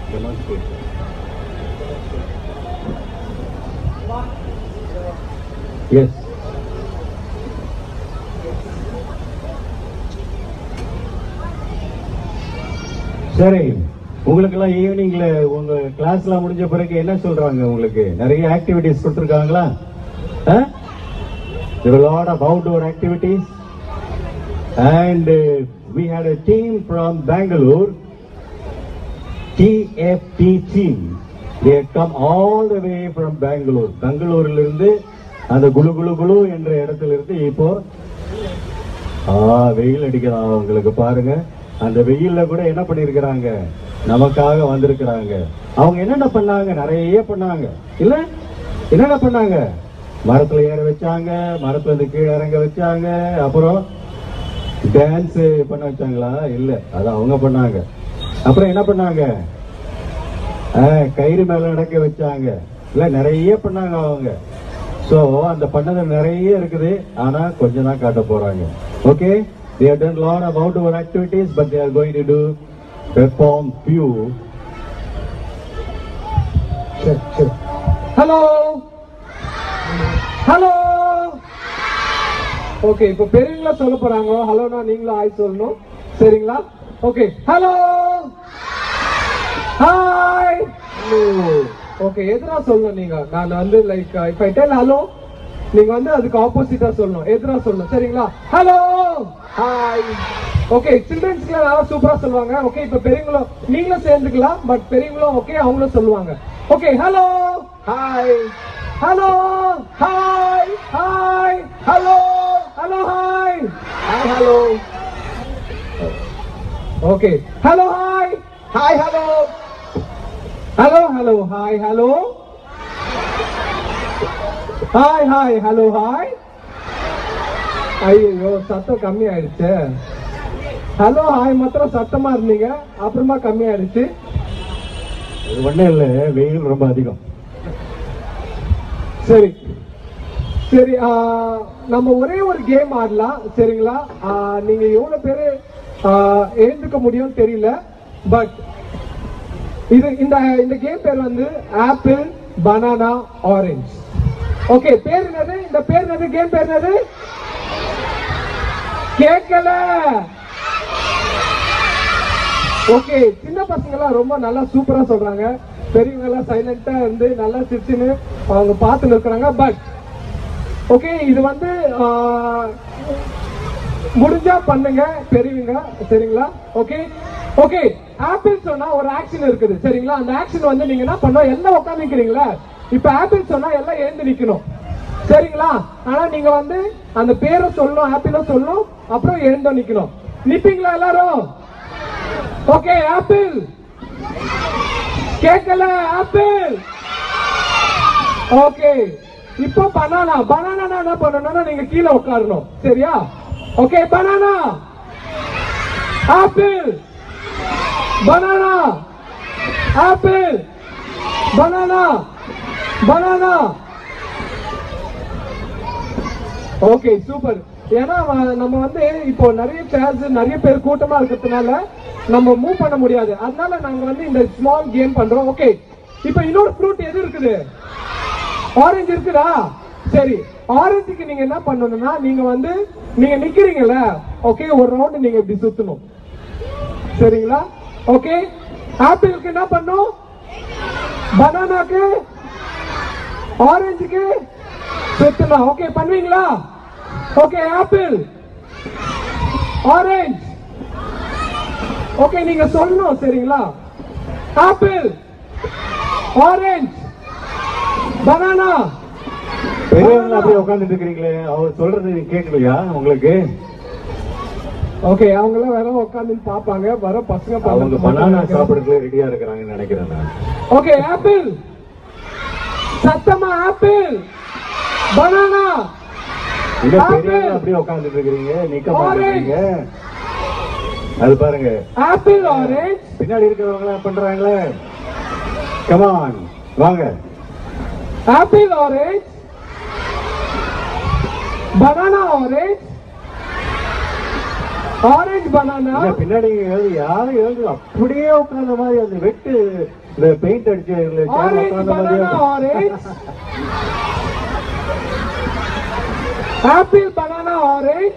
S சரி உங்களுக்கெல்லாம் ஈவினிங்ல உங்க கிளாஸ்லாம் முடிஞ்ச பிறகு என்ன சொல்றாங்க உங்களுக்கு நிறைய ஆக்டிவிட்டிஸ் கொடுத்துருக்காங்களா There were a lot of outdoor activities and uh, we had a team from Bangalore TFT team. They had come all the way from Bangalore. பெங்களூர்ல இருந்து அந்த குளு குளு குளு என்ற இடத்துல இருந்து இப்போ ஆ வெயில் அடிக்கலாம் அவங்களுக்கு பாருங்க அந்த வெயில்ல கூட என்ன பண்ணிருக்கிறாங்க நமக்காக வந்திருக்கிறாங்க அவங்க என்னென்ன பண்ணாங்க நிறைய பண்ணாங்க இல்ல என்னென்ன பண்ணாங்க மரத்துல ஏற வச்சாங்க மரத்துல இருந்து கீழே இறங்க வச்சாங்க அப்புறம் டான்ஸ் பண்ண வச்சாங்களா இல்ல அது அவங்க பண்ணாங்க அப்புறம் என்ன பண்ணாங்க ஆ, கயிறு மேல நடக்க வச்சாங்க இல்ல நிறைய பண்ணாங்க அவங்க சோ அந்த பண்ணது நிறைய இருக்குது ஆனா கொஞ்சம் தான் காட்ட போறாங்க okay they have done lot of outdoor activities but they are going to do perform few சரி சரி ஹலோ ஹலோ ஓகே இப்போ பெரியவங்களா சொல்ல போறாங்க ஹலோனா நீங்களும் ஆய் சொல்லணும் சரிங்களா ஓகே ஹலோ ஹாய் ஓகே எதிரா சொல்லணும் நீங்க நான் வந்து லைக் இப்ப ஐ டெல் ஹலோ நீங்க வந்து அதுக்கு ஆப்போசிட்டா சொல்லணும் எதிரா சொல்லணும் சரிங்களா ஹலோ ஹாய் ஓகே சில்ட்ரன்ஸ்க்குலாம் நல்லா சூப்பரா சொல்லுவாங்க ஓகே இப்ப பெரியவங்களும் நீங்களும் சேர்ந்துக்கலாம் பட் பெரியவங்களும் ஓகே அவங்களும் சொல்லுவாங்க okay hello hi hello hi hi hello hello hi hi hello okay hello hi hi hello hello hello hi hello hi hi hello hi ஐயோ சத்தம் கம்மி ஆயிடுச்சு ஹலோ ஹாய் மாத்திரம் சத்தமா இருந்தீங்க அப்புறமா கம்மி ஆயிடுச்சு இது ஒண்ணும் இல்ல வெயில் ரொம்ப அதிகம் சரி சரி ஆ, நம்ம ஒரே ஒரு கேம் ஆடலாம் சரிங்களா ஆ, நீங்க எவ்வளவு பேரு ஆ, எழுந்துக்க முடியும் தெரியல பட் இது இந்த இந்த கேம் பேர் வந்து ஆப்பிள் பனானா ஆரஞ்சு ஓகே பேர் என்னது இந்த பேர் என்னது கேம் பேர் என்னது கேட்கல ஓகே சின்ன பசங்க எல்லாம் ரொம்ப நல்லா சூப்பரா சொல்றாங்க பெரியவங்க எல்லாம் சைலண்டா இருந்து நல்லா சிரிச்சுன்னு அவங்க பார்த்து இருக்கிறாங்க பட் ஓகே இது வந்து ஆஹ், முடிஞ்சா பண்ணுங்க பெரியவங்க சரிங்களா ஓகே ஓகே ஆப்பிள் சொன்னா ஒரு ஆக்ஷன் இருக்குது சரிங்களா அந்த ஆக்ஷன் வந்து நீங்க என்ன பண்ணணும் எல்லாம் உட்காந்துக்கிறீங்களா இப்ப ஆப்பிள் சொன்னா எல்லாம் எழுந்து நிக்கணும் சரிங்களா ஆனா நீங்க வந்து அந்த பேரை சொல்லணும் ஆப்பிளும் சொல்லணும் அப்புறம் எழுந்தோ நிக்கணும் நிப்பீங்களா எல்லாரும் ஓகே ஆப்பிள் கேட்கல ஆப்பிள் ஓகே இப்போ பனானா பனானா என்ன பண்ணணும்னா நீங்க கீழே உட்காரணும் சரியா okay banana apple banana apple banana banana okay super ஏன்னா வ- நம்ம வந்து இப்போ நிறைய சேர்ஸ் நிறைய பேர் கூட்டமா இருக்கிறதுனால நம்ம மூவ் பண்ண முடியாது அதனால நாங்க வந்து இந்த ஸ்மால் கேம் பண்றோம் ஓகே இப்போ இன்னொரு ஃப்ரூட் எது இருக்குது ஆரஞ்சு இருக்குதா சரி ஆரஞ்சுக்கு நீங்க என்ன பண்ணணும்னா நீங்க வந்து நீங்க நிக்கிறீங்கல்ல ஓகே ஒரு ரவுண்ட் நீங்க இப்படி சுத்தணும் சரிங்களா ஓகே ஆப்பிளுக்கு என்ன பண்ணும் பனானாக்கு ஆரஞ்சுக்கு சுத்தலாம் ஓகே பண்ணுவீங்களா ஓகே ஆப்பிள் ஆரஞ்சு ஓகே நீங்க சொல்லணும் சரிங்களா ஆப்பிள் ஆரஞ்சு பனானா பெரியவங்க அப்படியே உட்கார்ந்துட்டு இருக்கிறீங்களே அவர் சொல்றது கேட்கலையா உங்களுக்கு ஓகே அவங்க எல்லாம் வேற உட்காந்து பாப்பாங்க வர பசங்க அவங்க பனானா சாப்பிடுறதுல ரெடியா இருக்கிறாங்கன்னு நினைக்கிறேன் நான் ஓகே ஆப்பிள் சத்தமா ஆப்பிள் பனானா இல்ல ஆப்பிள். பெரியவங்க அப்படியே உட்கார்ந்துட்டு இருக்கிறீங்க நிக்க மாட்டேங்கிறீங்க அது பாருங்க ஆப்பிள் ஆரஞ்சு பின்னாடி இருக்கிறவங்க எல்லாம் பண்றாங்களே கமான் வாங்க apple orange banana orange orange banana இல்ல, பின்னாடி எழுது யாரும் எழுது அப்படியே உட்கார்ந்த மாதிரி அந்த வெட்டு இந்த பெயிண்ட் அடிச்சு இதுல chair ஆரஞ்சு உட்கார்ந்த பனானா மாதிரியே orange apple banana orange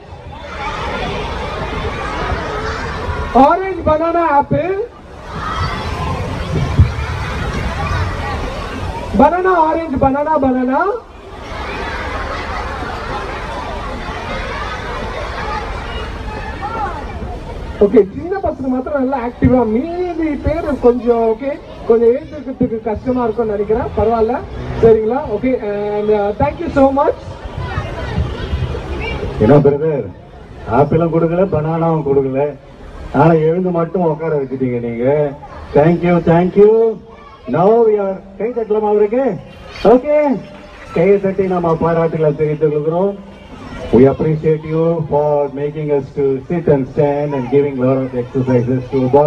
orange banana apple banana orange banana banana okay சின்ன பசங்க மாத்திரம் நல்லா ஆக்டிவா மீதி பேர் கொஞ்சம் ஓகே கொஞ்சம் ஏற்றுக்கிறதுக்கு கஷ்டமா இருக்கும்னு நினைக்கிறேன் பரவாயில்ல சரிங்களா okay and thank you so much என்ன பிரதர் ஆப்பிளும் கொடுக்கல பனானாவும் கொடுக்கல ஆனா எழுந்து மட்டும் உட்கார வச்சுட்டீங்க நீங்க தேங்க்யூ தேங்க்யூ நோ யார் கை தட்டலாமா அவருக்கு ஓகே கையை தட்டி நம்ம பாராட்டுகளை தெரிவித்துக் கொள்கிறோம் We appreciate you for making us to sit and stand and giving a lot of exercises to